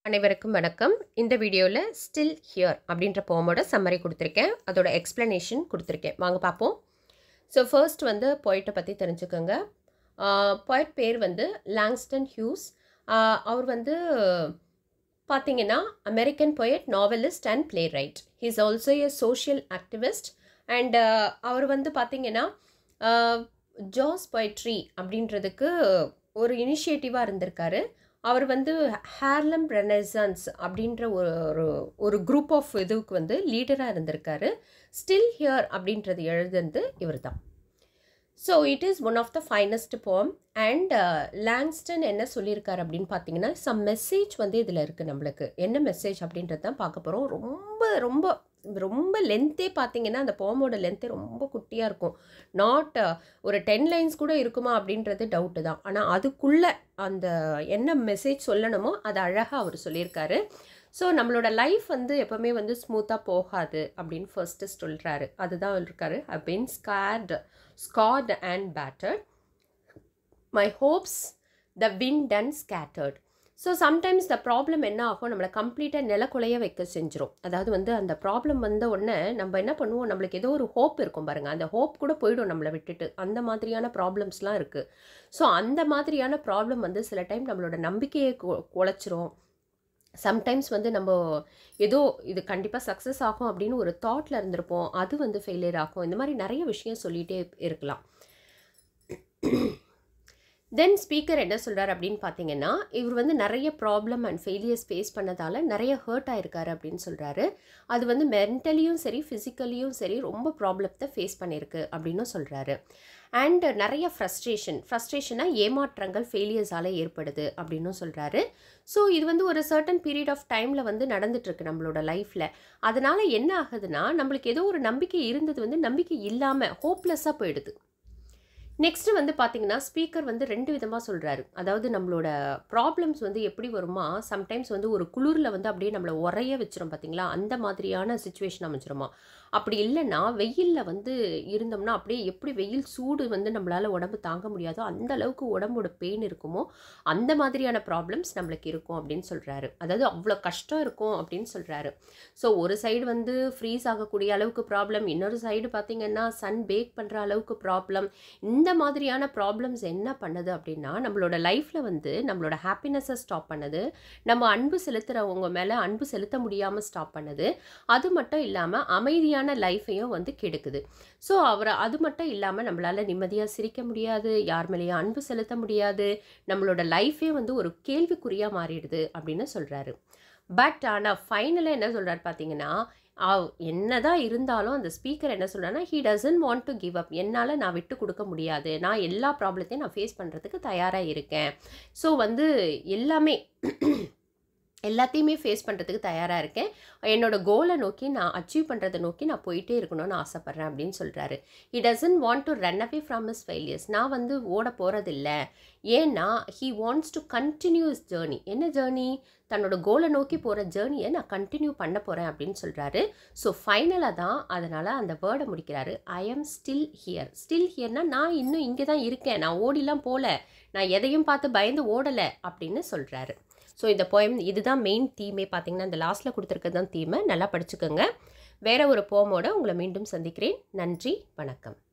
அனைவருக்கும் வணக்கம் இந்த வீடியோவில் ஸ்டில் ஹியர் அப்படின்ற போமோட சம்மரி கொடுத்துருக்கேன் அதோட எக்ஸ்ப்ளனேஷன் கொடுத்துருக்கேன் வாங்க பார்ப்போம் ஸோ ஃபர்ஸ்ட் வந்து பொயிட்டை பற்றி தெரிஞ்சுக்கோங்க பொயிட் பேர் வந்து லாங்ஸ்டன் ஹியூஸ் ஆஹ் அவர் வந்து பார்த்தீங்கன்னா American poet novelist and playwright he's also a social activist and அவர் வந்து பார்த்தீங்கன்னா ஜாஸ் பொயட்ரி அப்படின்றதுக்கு ஒரு இனிஷியேட்டிவாக இருந்திருக்காரு அவர் வந்து ஹேர்லம் ரெனசான்ஸ் அப்படின்ற ஒரு ஒரு ஒரு குரூப் ஆஃப் இதுக்கு வந்து லீடராக இருந்திருக்காரு ஸ்டில் ஹியர் அப்படின்றது எழுதுனது இவர் தான் so it is one of the finest poem and Langston என்ன சொல்லியிருக்காரு அப்படின்னு பார்த்தீங்கன்னா சம் மெசேஜ் வந்து இதில் இருக்குது நம்மளுக்கு என்ன மெசேஜ் அப்படின்றது தான் பார்க்க போகிறோம் ரொம்ப ரொம்ப ரொம்ப லென்த்தே பார்த்தீங்கன்னா அந்த போமோட லென்த்தே ரொம்ப குட்டியாக இருக்கும் நாட் ஒரு டென் லைன்ஸ் கூட இருக்குமா அப்படின்றது டவுட்டு தான் ஆனால் அதுக்குள்ளே அந்த என்ன மெசேஜ் சொல்லணுமோ அது அழகாக அவர் சொல்லியிருக்காரு ஸோ நம்மளோட லைஃப் வந்து எப்போவுமே வந்து ஸ்மூத்தாக போகாது அப்படின்னு ஃபர்ஸ்ட்டு சொல்கிறாரு அதுதான் இருக்காரு I been scarred scarred and battered my hopes the wind and scattered so sometimes the problem என்ன ஆகும் நம்மளை கம்ப்ளீட்டாக நிலக்குலைய வைக்க செஞ்சிரும் அதாவது வந்து அந்த ப்ராப்ளம் வந்த உடனே நம்ம என்ன பண்ணுவோம் நம்மளுக்கு ஏதோ ஒரு ஹோப் இருக்கும் பாருங்கள் அந்த ஹோப் கூட போயிடும் நம்மளை விட்டுட்டு அந்த மாதிரியான ப்ராப்ளம்ஸ்லாம் இருக்குது ஸோ அந்த மாதிரியான ப்ராப்ளம் வந்து சில டைம் நம்மளோட நம்பிக்கையை கு குலைச்சிரும் சம்டைம்ஸ் வந்து நம்ம ஏதோ இது கண்டிப்பாக சக்ஸஸ் ஆகும் அப்படின்னு ஒரு தாட்டில் இருந்திருப்போம் அது வந்து ஃபெயிலியர் ஆகும் இந்த மாதிரி நிறைய விஷயம் சொல்லிகிட்டே இருக்கலாம் தென் ஸ்பீக்கர் என்ன சொல்கிறார் அப்படின்னு பார்த்தீங்கன்னா இவர் வந்து நிறைய ப்ராப்ளம் அண்ட் ஃபெயிலியர்ஸ் ஃபேஸ் பண்ணதால் நிறைய ஹர்ட் ஆயிருக்காரு அப்படின்னு சொல்கிறாரு அது வந்து மென்டலியும் சரி ஃபிசிக்கலியும் சரி ரொம்ப ப்ராப்ளத்தை ஃபேஸ் பண்ணியிருக்கு அப்படின்னு சொல்கிறாரு அண்ட் நிறைய ஃப்ரஸ்ட்ரேஷன் ஃப்ரஸ்ட்ரேஷனாக ஏமாற்றங்கள் ஃபெயிலியர்ஸால் ஏற்படுது அப்படின்னு சொல்கிறாரு ஸோ இது வந்து ஒரு சர்டன் பீரியட் ஆஃப் டைமில் வந்து நடந்துட்டுருக்கு நம்மளோட லைஃப்பில் அதனால் என்ன ஆகுதுன்னா நம்மளுக்கு ஏதோ ஒரு நம்பிக்கை இருந்தது வந்து நம்பிக்கை இல்லாமல் ஹோப்லெஸ்ஸாக போயிடுது நெக்ஸ்ட்டு வந்து பார்த்தீங்கன்னா ஸ்பீக்கர் வந்து ரெண்டு விதமாக சொல்கிறாரு அதாவது நம்மளோட ப்ராப்ளம்ஸ் வந்து எப்படி வருமா சம்டைம்ஸ் வந்து ஒரு குளிரில் வந்து அப்படியே நம்மளை உரைய வச்சிரும் பார்த்தீங்களா அந்த மாதிரியான சுச்சுவேஷன் அமைச்சிருமா அப்படி இல்லைன்னா வெயிலில் வந்து இருந்தோம்னா அப்படியே எப்படி வெயில் சூடு வந்து நம்மளால் உடம்பு தாங்க முடியாதோ அந்த அளவுக்கு உடம்போட பெயின் இருக்குமோ அந்த மாதிரியான ப்ராப்ளம்ஸ் நம்மளுக்கு இருக்கும் அப்படின்னு சொல்கிறாரு அதாவது அவ்வளோ கஷ்டம் இருக்கும் அப்படின்னு சொல்கிறாரு ஸோ ஒரு சைடு வந்து ஃப்ரீஸ் ஆகக்கூடிய அளவுக்கு ப்ராப்ளம் இன்னொரு சைடு பார்த்திங்கன்னா சன் பேக் பண்ணுற அளவுக்கு ப்ராப்ளம் இந்த மாதிரியான ப்ராப்ளம்ஸ் என்ன பண்ணுது அப்படின்னா நம்மளோட லைஃப்பில் வந்து நம்மளோட ஹாப்பினஸை ஸ்டாப் பண்ணுது நம்ம அன்பு செலுத்துகிறவங்க மேலே அன்பு செலுத்த முடியாமல் ஸ்டாப் பண்ணுது அது மட்டும் இல்லாமல் அமைதியான லைஃப்பையும் வந்து கெடுக்குது ஸோ அவரை அது மட்டும் இல்லாமல் நம்மளால் நிம்மதியாக சிரிக்க முடியாது யார் மேலேயும் அன்பு செலுத்த முடியாது நம்மளோட லைஃபே வந்து ஒரு கேள்விக்குறியாக மாறிடுது அப்படின்னு சொல்கிறாரு பட் ஆனால் ஃபைனலாக என்ன சொல்கிறார் பார்த்தீங்கன்னா என்னதான் இருந்தாலும் அந்த ஸ்பீக்கர் என்ன சொல்கிறேன்னா he doesn't want to give up என்னால் நான் விட்டு கொடுக்க முடியாது நான் எல்லா ப்ராப்ளத்தையும் நான் ஃபேஸ் பண்ணுறதுக்கு தயாராக இருக்கேன் ஸோ வந்து எல்லாமே எல்லாத்தையுமே ஃபேஸ் பண்ணுறதுக்கு தயாராக இருக்கேன் என்னோடய கோலை நோக்கி நான் அச்சீவ் பண்ணுறதை நோக்கி நான் போயிட்டே இருக்கணும்னு ஆசைப்பட்றேன் அப்படின்னு சொல்கிறாரு he doesn't want to run away from his failures நான் வந்து ஓட போகிறதில்ல ஏன்னா he wants to continue his journey என்ன ஜேர்னி தன்னோட கோலை நோக்கி போகிற ஜேர்னியை நான் கண்டினியூ பண்ண போகிறேன் அப்படின்னு சொல்கிறாரு ஸோ ஃபைனலாக தான் அதனால் அந்த வேர்டை முடிக்கிறாரு I am still here still ஹியர்னால் நான் இன்னும் இங்கே தான் இருக்கேன் நான் ஓடிலாம் போகல நான் எதையும் பார்த்து பயந்து ஓடலை அப்படின்னு சொல்கிறாரு ஸோ இந்த போயம் இதுதான் மெயின் தீமே பார்த்தீங்கன்னா இந்த லாஸ்ட்டில் கொடுத்துருக்கிறது தான் தீமை நல்லா படிச்சுக்கோங்க வேறு ஒரு போமோட உங்களை மீண்டும் சந்திக்கிறேன் நன்றி வணக்கம்